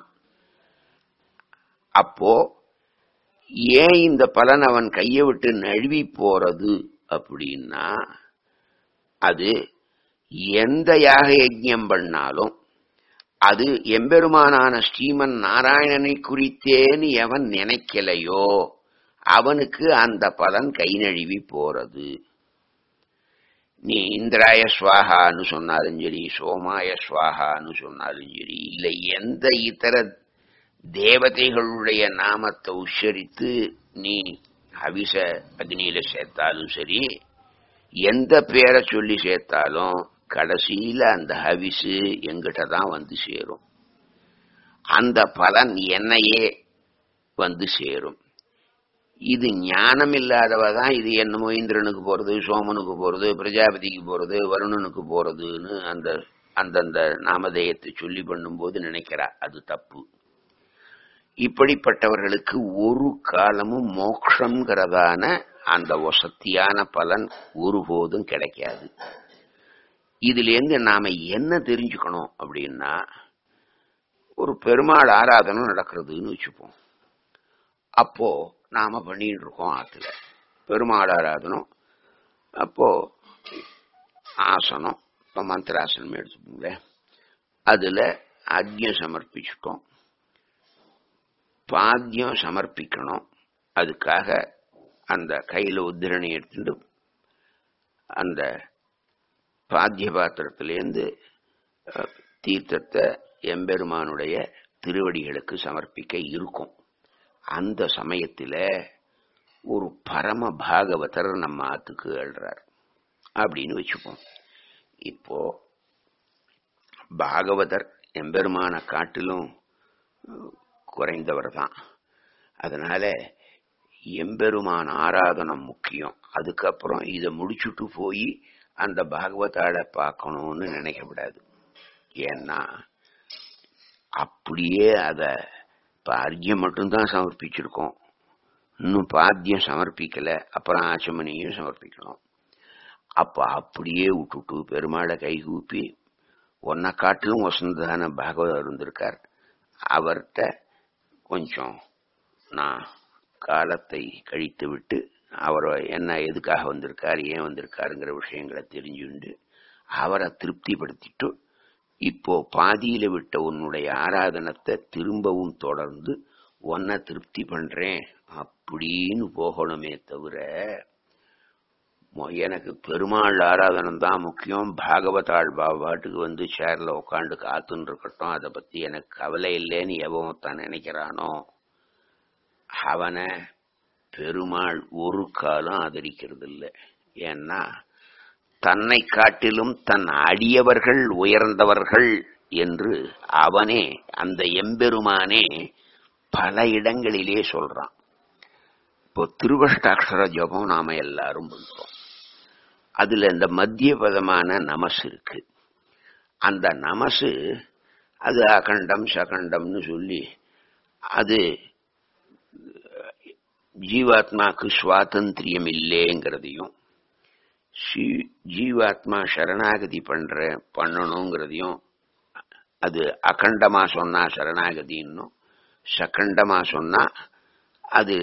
அப்போ ஏன் இந்த பலன் அவன் கையை விட்டு நழுவி போறது அப்படின்னா அது எந்த யாக யஜ்யம் பண்ணாலும் அது எம்பெருமானான ஸ்ரீமன் நாராயணனை குறித்தேன்னு எவன் நினைக்கலையோ அவனுக்கு அந்த பலன் கை நழுவி போறது நீ இந்திராய ஸ்வாகான்னு சொன்னாலும் சரி சோமாய ஸ்வாகான்னு சொன்னாலும் சரி இல்லை எந்த இதர தேவதைகளுடைய நாமத்தை உச்சரித்து நீ ஹவிச அக்னியில சேர்த்தாலும் சரி எந்த பேரை சொல்லி சேர்த்தாலும் கடைசியில அந்த ஹவிசு எங்கிட்ட தான் வந்து சேரும் அந்த பலன் என்னையே வந்து சேரும் இது ஞானம் இல்லாதவ தான் இது என்னமோ இந்திரனுக்கு போறது சோமனுக்கு போறது பிரஜாபதிக்கு போறது வருணனுக்கு போறதுன்னு அந்த அந்தந்த நாமதேயத்தை சொல்லி பண்ணும்போது நினைக்கிறா அது தப்பு இப்படிப்பட்டவர்களுக்கு ஒரு காலமும் மோக்ஷங்கிறதான அந்த வசத்தியான பலன் ஒருபோதும் கிடைக்காது இதுலேருந்து நாம என்ன தெரிஞ்சுக்கணும் அப்படின்னா ஒரு பெருமாள் ஆராதனை நடக்கிறதுன்னு வச்சுப்போம் அப்போ நாம பண்ணிட்டு இருக்கோம் ஆத்துல பெருமாள் ஆராதனம் அப்போ ஆசனம் இப்போ மந்திராசனம் எடுத்துக்கோங்களேன் அதுல அக்யம் சமர்ப்பிச்சுட்டோம் பாத்தியம் சமர்ப்பிக்கணும் அதுக்காக அந்த கையில உத்திரணி எடுத்துட்டு அந்த பாத்திய பாத்திரத்திலேருந்து தீர்த்தத்தை எம்பெருமானுடைய திருவடிகளுக்கு சமர்ப்பிக்க இருக்கும் அந்த சமயத்துல ஒரு பரம பாகவதர் நம்ம ஆத்துக்கு எழுறார் அப்படின்னு வச்சுப்போம் இப்போ பாகவதர் எம்பெருமான காட்டிலும் குறைந்தவர் தான் அதனால எம்பெருமான் ஆராதனம் முக்கியம் அதுக்கப்புறம் இதை முடிச்சுட்டு போய் அந்த பாகவதாள பார்க்கணும்னு நினைக்கக்கூடாது ஏன்னா அப்படியே அத பாத்தியம் மட்டும்தான் சமர்ப்பிச்சிருக்கோம் இன்னும் பாத்தியம் சமர்ப்பிக்கல அப்புறம் ஆச்சமனியும் சமர்ப்பிக்கணும் அப்ப அப்படியே விட்டுட்டு பெருமாளை கைகூப்பி ஒன்ன காட்டிலும் வசந்ததான பாகவதர் இருந்திருக்கார் அவர்கிட்ட கொஞ்சம் நான் காலத்தை கழித்து விட்டு அவர் என்ன எதுக்காக வந்திருக்கார் ஏன் வந்திருக்காருங்கிற விஷயங்களை தெரிஞ்சுண்டு அவரை திருப்திப்படுத்திட்டு இப்போ பாதியில விட்ட உன்னுடைய ஆராதனத்தை திரும்பவும் தொடர்ந்து உன்னை திருப்தி பண்றேன் அப்படின்னு போகணுமே தவிர எனக்கு பெருமாள் ஆராதனம் தான் முக்கியம் பாகவதாள் பாட்டுக்கு வந்து சேர்ல உட்காந்து காத்துன்னு இருக்கட்டும் அதை பத்தி எனக்கு கவலை இல்லைன்னு எவன் தான் நினைக்கிறானோ அவனை பெருமாள் ஒரு காலம் ஆதரிக்கிறது இல்லை ஏன்னா தன்னை காட்டிலும் தன் அடியவர்கள் உயர்ந்தவர்கள் என்று அவனே அந்த எம்பெருமானே பல இடங்களிலே சொல்றான் இப்போ திருவஷ்டாட்சர ஜபம் நாம எல்லாரும் பண்றோம் அதுல இந்த மத்திய பதமான நமஸ் இருக்கு அந்த நமசு அது அகண்டம் சகண்டம்னு சொல்லி அது ஜீவாத்மாக்கு சுவாதந்திரியம் இல்லைங்கிறதையும் ஜீவாத்மா சரணாகதி பண்ற பண்ணணுங்கிறதையும் அது அகண்டமா சொன்னா சரணாகதின்னும் சகண்டமா சொன்னா அது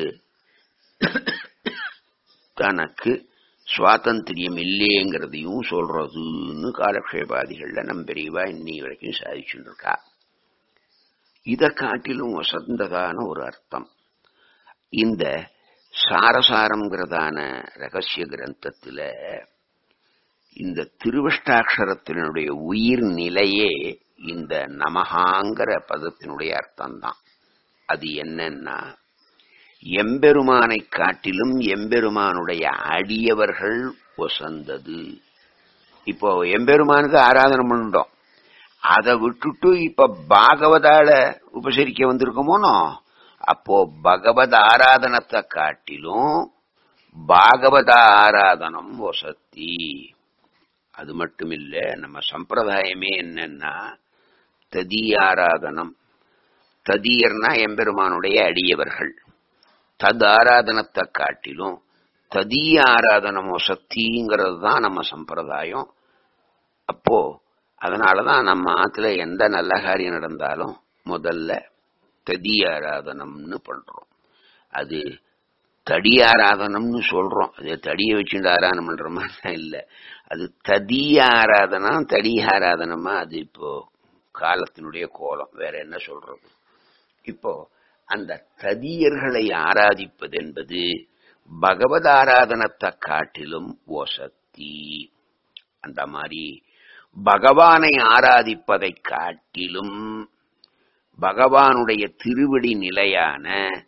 தனக்கு சுவாதந்திரியம் இல்லைங்கிறதையும் சொல்றதுன்னு காலக்ஷேபாதிகள்ல நம் பெரியவா இன்னி வரைக்கும் சாதிச்சுட்டு இருக்கா இதை காட்டிலும் வசந்ததான ஒரு அர்த்தம் இந்த சாரசாரம்ங்கிறதான ரகசிய கிரந்தத்துல இந்த திருவஷ்டாட்சரத்தினுடைய உயிர் நிலையே இந்த நமகாங்கிற பதத்தினுடைய அர்த்தம்தான் அது என்னன்னா எம்பெருமானை காட்டிலும் எம்பெருமானுடைய அடியவர்கள் ஒசந்தது இப்போ எம்பெருமானுக்கு ஆராதனை பண்ணிட்டோம் அதை விட்டுட்டு இப்ப பாகவதால உபசரிக்க வந்திருக்கோமோனோ அப்போ பகவத் ஆராதனத்தை காட்டிலும் பாகவத ஆராதனம் வசத்தி அது மட்டும் இல்ல நம்ம சம்பிரதாயமே என்னன்னா ததி ஆராதனம் ததியர்னா எம்பெருமானுடைய அடியவர்கள் தது ஆராதனத்தை காட்டிலும் ததிய ஆராதனம் வசத்திங்கிறது தான் நம்ம சம்பிரதாயம் அப்போ அதனாலதான் நம்ம ஆத்துல எந்த நல்ல காரியம் நடந்தாலும் முதல்ல ததி ஆராதனம்னு பண்றோம் அது தடி ஆராதனம்னு சொல்றோம் அது தடியை வச்சுட்டு ஆராதனம் பண்ற மாதிரி இல்ல அது ததிய ஆராதனம் தடி ஆராதனமா அது இப்போ காலத்தினுடைய கோலம் வேற என்ன சொல்றது இப்போ அந்த ததியர்களை ஆராதிப்பது என்பது பகவத் ஆராதனத்தை காட்டிலும் ஒசத்தி அந்த மாதிரி பகவானை ஆராதிப்பதை காட்டிலும் பகவானுடைய திருவடி நிலையான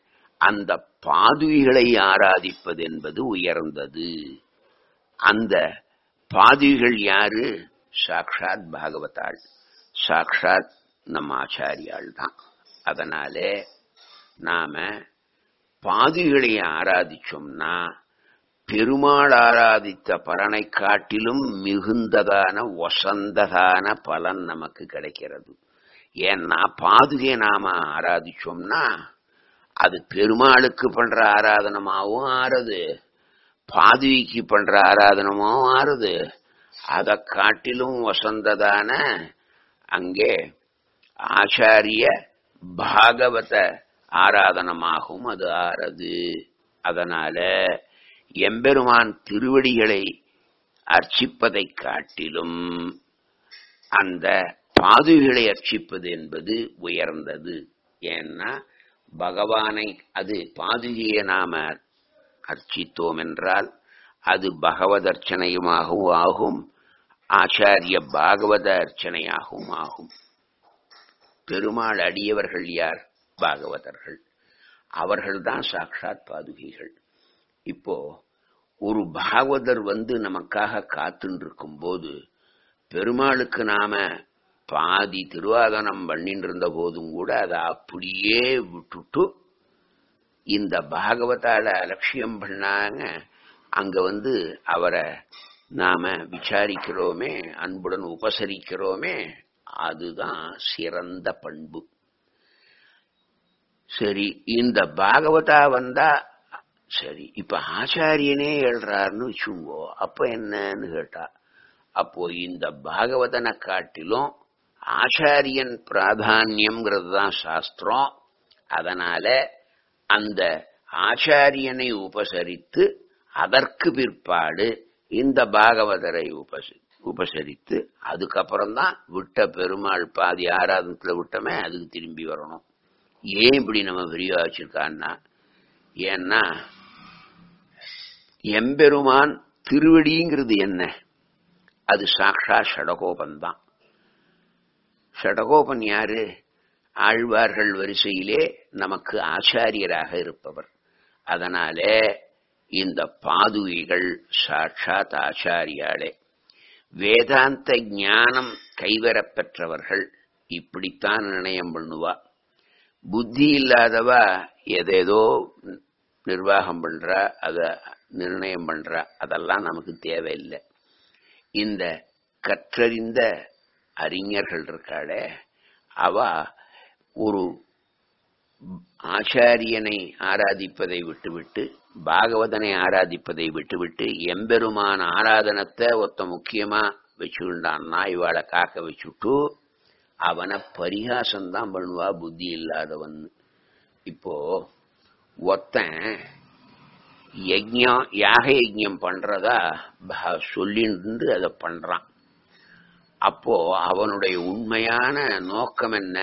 அந்த பாதுகைகளை ஆராதிப்பது என்பது உயர்ந்தது அந்த பாதுகைகள் யாரு சாக்ஷாத் பாகவதாள் சாக்ஷாத் நம்ம ஆச்சாரியாள் தான் அதனாலே நாம பாதுகளை ஆராதிச்சோம்னா பெருமாள் ஆராதித்த பலனை காட்டிலும் மிகுந்ததான வசந்ததான பலன் நமக்கு கிடைக்கிறது ஏன்னா பாதுகை நாம ஆராதிச்சோம்னா அது பெருமாளுக்கு பண்ற ஆராதனமாவும் ஆறுது பாதுகைக்கு பண்ற ஆராதனமாவும் ஆறுது அதை காட்டிலும் வசந்ததான அங்கே ஆச்சாரிய பாகவத ஆராதனமாகவும் அது ஆறது அதனால எம்பெருமான் திருவடிகளை அர்ச்சிப்பதை காட்டிலும் அந்த பாதுகளை அர்ச்சிப்பது என்பது உயர்ந்தது ஏன்னா பகவானை அது பாதுகையை நாம அர்ச்சித்தோம் என்றால் அது பகவத் அர்ச்சனையுமாகவும் ஆகும் ஆச்சாரிய பாகவத அர்ச்சனையாகவும் ஆகும் பெருமாள் அடியவர்கள் யார் பாகவதர்கள் அவர்கள்தான் சாட்சாத் பாதுகைகள் இப்போ ஒரு பாகவதர் வந்து நமக்காக காத்துன்னு இருக்கும் போது பெருமாளுக்கு நாம பாதி திருவாதனம் பண்ணிட்டு இருந்த போதும் கூட அதை அப்படியே விட்டுட்டு இந்த பாகவதால அலட்சியம் பண்ணாங்க அங்க வந்து அவரை நாம விசாரிக்கிறோமே அன்புடன் உபசரிக்கிறோமே அதுதான் சிறந்த பண்பு சரி இந்த பாகவதா வந்தா சரி இப்ப ஆச்சாரியனே எழுறாருன்னு வச்சுங்கோ அப்ப என்னன்னு கேட்டா அப்போ இந்த பாகவதனை காட்டிலும் ஆச்சாரியன் பிராதானியம்ங்கிறது தான் சாஸ்திரம் அதனால அந்த ஆச்சாரியனை உபசரித்து அதற்கு பிற்பாடு இந்த பாகவதரை உபசரி உபசரித்து அதுக்கப்புறம் தான் விட்ட பெருமாள் பாதி ஆராதனத்துல விட்டமே அதுக்கு திரும்பி வரணும் ஏன் இப்படி நம்ம விரிவா வச்சிருக்கான்னா ஏன்னா எம்பெருமான் திருவடிங்கிறது என்ன அது சாக்ஷா ஷடகோபன் தான் ஷடகோபன் யாரு ஆழ்வார்கள் வரிசையிலே நமக்கு ஆச்சாரியராக இருப்பவர் அதனாலே இந்த பாதுகைகள் சாட்சாத் ஆச்சாரியாளே வேதாந்த ஞானம் கைவரப் பெற்றவர்கள் இப்படித்தான் நிர்ணயம் பண்ணுவா புத்தி இல்லாதவா எதேதோ நிர்வாகம் பண்றா அத நிர்ணயம் பண்றா அதெல்லாம் நமக்கு தேவையில்லை இந்த கற்றறிந்த அறிஞர்கள் இருக்காளே அவ ஒரு ஆச்சாரியனை ஆராதிப்பதை விட்டுவிட்டு பாகவதனை ஆராதிப்பதை விட்டுவிட்டு எம்பெருமான ஆராதனத்தை ஒத்த முக்கியமா வச்சுக்கிட்டான்னா இவாளை காக்க வச்சுட்டு அவனை பரிகாசம்தான் பண்ணுவா புத்தி இல்லாதவன் இப்போ ஒத்தன் யஜ்யம் யாக யஜ்யம் பண்றதா சொல்லிட்டு அதை பண்றான் அப்போ அவனுடைய உண்மையான நோக்கம் என்ன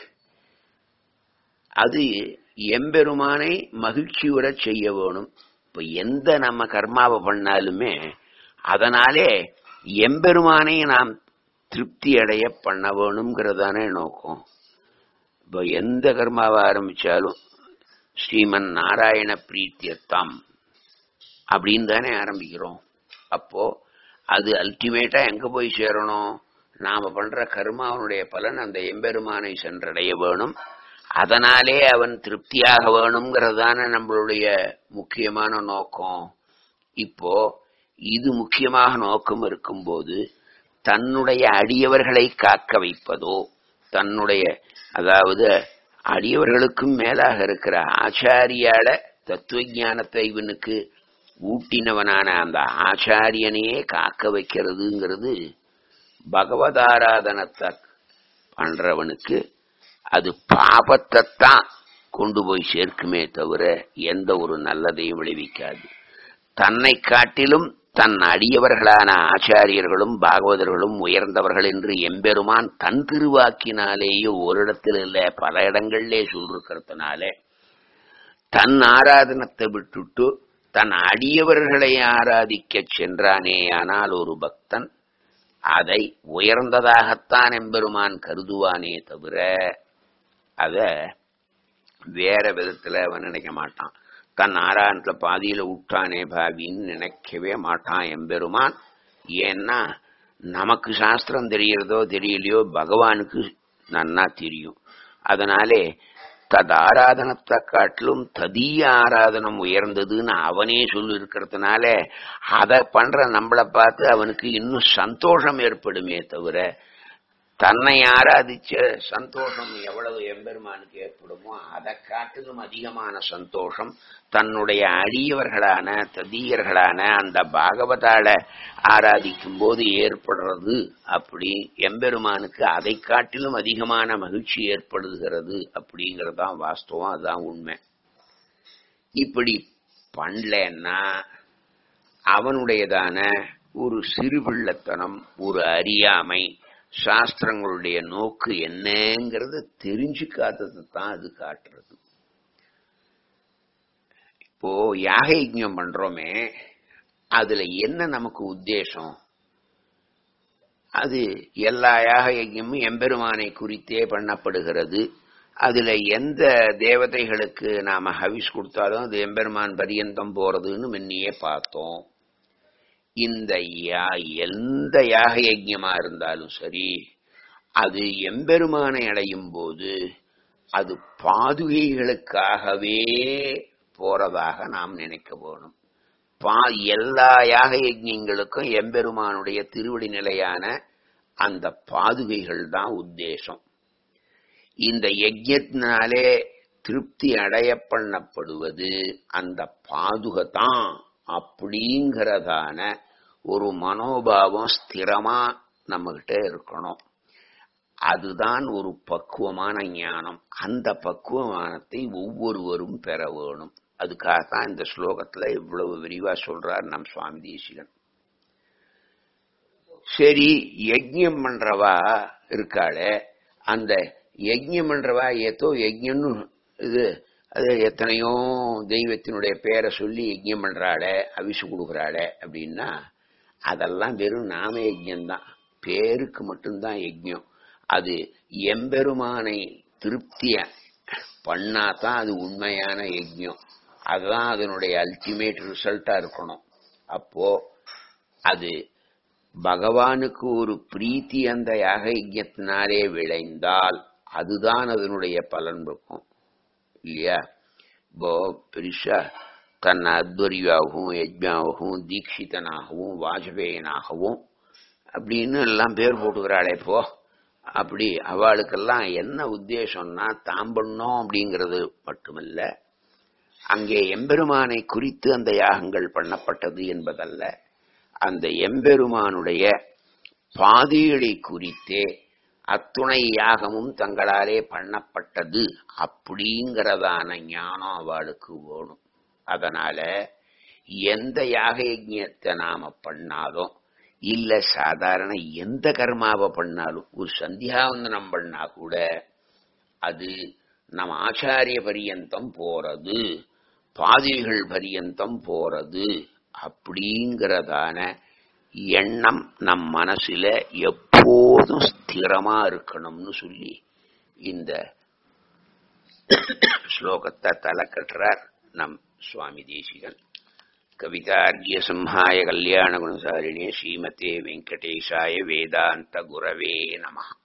அது எம்பெருமானை மகிழ்ச்சியுற செய்ய வேணும் இப்ப எந்த நம்ம கர்மாவை பண்ணாலுமே அதனாலே எம்பெருமானை நாம் திருப்தி அடைய பண்ண வேணுங்கிறதானே நோக்கம் இப்போ எந்த கர்மாவை ஆரம்பிச்சாலும் ஸ்ரீமன் நாராயண பிரீத்தியத்தாம் அப்படின்னு தானே ஆரம்பிக்கிறோம் அப்போ அது அல்டிமேட்டா எங்க போய் சேரணும் நாம பண்ற கர்மாவனுடைய பலன் அந்த எம்பெருமானை சென்றடைய வேணும் அதனாலே அவன் திருப்தியாக வேணுங்கிறதான நம்மளுடைய முக்கியமான நோக்கம் இப்போ இது முக்கியமாக நோக்கம் இருக்கும்போது தன்னுடைய அடியவர்களை காக்க வைப்பதோ தன்னுடைய அதாவது அடியவர்களுக்கும் மேலாக இருக்கிற ஆச்சாரியால தத்துவ ஞானத்தை இவனுக்கு ஊட்டினவனான அந்த ஆச்சாரியனையே காக்க வைக்கிறதுங்கிறது பகவதாராதனத்தை பண்றவனுக்கு அது பாபத்தைத்தான் கொண்டு போய் சேர்க்குமே தவிர எந்த ஒரு நல்லதையும் விளைவிக்காது தன்னை காட்டிலும் தன் அடியவர்களான ஆச்சாரியர்களும் பாகவதர்களும் உயர்ந்தவர்கள் என்று எம்பெருமான் தன் திருவாக்கினாலேயே ஒரு இடத்துல இல்ல பல இடங்கள்லே சொல்லிருக்கிறதுனால தன் ஆராதனத்தை விட்டுட்டு தன் அடியவர்களை ஆராதிக்க சென்றானேயானால் ஒரு பக்தன் அதை உயர்ந்ததாகத்தான் எம்பெருமான் கருதுவானே தவிர அத வேற விதத்துல அவன் நினைக்க மாட்டான் தன் ஆராயணத்துல பாதியில விட்டானே பாவின்னு நினைக்கவே மாட்டான் எம்பெருமான் ஏன்னா நமக்கு சாஸ்திரம் தெரியறதோ தெரியலையோ பகவானுக்கு நன்னா தெரியும் அதனாலே தத் ஆராதனத்தை காட்டிலும் ததீய ஆராதனம் உயர்ந்ததுன்னு அவனே சொல்லி இருக்கிறதுனால அதை பண்ற நம்மளை பார்த்து அவனுக்கு இன்னும் சந்தோஷம் ஏற்படுமே தவிர தன்னை ஆராதிச்ச சந்தோஷம் எவ்வளவு எம்பெருமானுக்கு ஏற்படுமோ அதை காட்டிலும் அதிகமான சந்தோஷம் தன்னுடைய அடியவர்களான ததீயர்களான அந்த பாகவதால ஆராதிக்கும் போது ஏற்படுறது அப்படி எம்பெருமானுக்கு அதை காட்டிலும் அதிகமான மகிழ்ச்சி ஏற்படுகிறது அப்படிங்கறதுதான் வாஸ்தவம் அதுதான் உண்மை இப்படி பண்ணலன்னா அவனுடையதான ஒரு சிறுபிள்ளத்தனம் ஒரு அறியாமை சாஸ்திரங்களுடைய நோக்கு என்னங்கிறத தெரிஞ்சுக்காதது தான் அது காட்டுறது இப்போ யாக யஜ்ஞம் பண்றோமே அதுல என்ன நமக்கு உத்தேசம் அது எல்லா யாக யஜ்ஞமும் எம்பெருமானை குறித்தே பண்ணப்படுகிறது அதுல எந்த தேவதைகளுக்கு நாம ஹவிஸ் கொடுத்தாலும் அது எம்பெருமான் பரியந்தம் போறதுன்னு முன்னியே பார்த்தோம் இந்த எந்த யாக யஜ்யமா இருந்தாலும் சரி அது எம்பெருமானை அடையும் போது அது பாதுகைகளுக்காகவே போறதாக நாம் நினைக்க போகணும் பா எல்லா யாக யஜ்யங்களுக்கும் எம்பெருமானுடைய திருவடி நிலையான அந்த பாதுகைகள் தான் உத்தேசம் இந்த யஜ்யத்தினாலே திருப்தி அடைய பண்ணப்படுவது அந்த பாதுகை தான் அப்படிங்கிறதான ஒரு மனோபாவம் ஸ்திரமா நம்மகிட்ட இருக்கணும் அதுதான் ஒரு பக்குவமான ஞானம் அந்த பக்குவமானத்தை ஒவ்வொருவரும் பெற வேணும் அதுக்காகத்தான் இந்த ஸ்லோகத்துல இவ்வளவு விரிவா சொல்றார் நம் சுவாமி தேசிகன் சரி யஜ்யம் பண்றவா இருக்காளே அந்த யஜ்யம் பண்றவா ஏதோ யஜ்யம்னு இது அது எத்தனையோ தெய்வத்தினுடைய பேரை சொல்லி யஜ்யம் பண்றாளே அவிசு கொடுக்குறாளே அப்படின்னா அதெல்லாம் வெறும் நாம யஜ்யம்தான் பேருக்கு மட்டும்தான் யஜ்யம் அது எம்பெருமானை திருப்திய பண்ணாதான் அது உண்மையான யஜ்யம் அதுதான் அதனுடைய அல்டிமேட் ரிசல்ட்டா இருக்கணும் அப்போ அது பகவானுக்கு ஒரு பிரீத்தி அந்த யாக யஜ்யத்தினாலே விளைந்தால் அதுதான் அதனுடைய பலன் இருக்கும் இல்லையா இப்போ பெருசா தன்னை அத்வரியாகவும் யஜ்மாவாகவும் தீட்சிதனாகவும் வாஜபேயனாகவும் அப்படின்னு எல்லாம் பேர் போட்டுக்கிறாளே போ அப்படி அவளுக்கெல்லாம் என்ன உத்தேசம்னா தாம் பண்ணோம் அப்படிங்கிறது மட்டுமல்ல அங்கே எம்பெருமானை குறித்து அந்த யாகங்கள் பண்ணப்பட்டது என்பதல்ல அந்த எம்பெருமானுடைய பாதைகளை குறித்தே அத்துணை யாகமும் தங்களாலே பண்ணப்பட்டது அப்படிங்கிறதான ஞானம் அவளுக்கு வேணும் அதனால எந்த யாக யஜ்யத்தை நாம பண்ணாலும் இல்ல சாதாரண எந்த கர்மாவை பண்ணாலும் ஒரு சந்தியாவந்தனம் பண்ணா கூட அது நம் ஆச்சாரிய பரியந்தம் போறது பாதிரிகள் பரியந்தம் போறது அப்படிங்கிறதான எண்ணம் நம் மனசுல எப்போதும் ஸ்திரமா இருக்கணும்னு சொல்லி இந்த ஸ்லோகத்தை தலை கட்டுறார் நம் சுவாமி தேசிகன் கவிதார்கிய சிம்ஹாய கல்யாண குணசாரிணே ஸ்ரீமதே வெங்கடேஷாய வேதாந்த குரவே நமஹ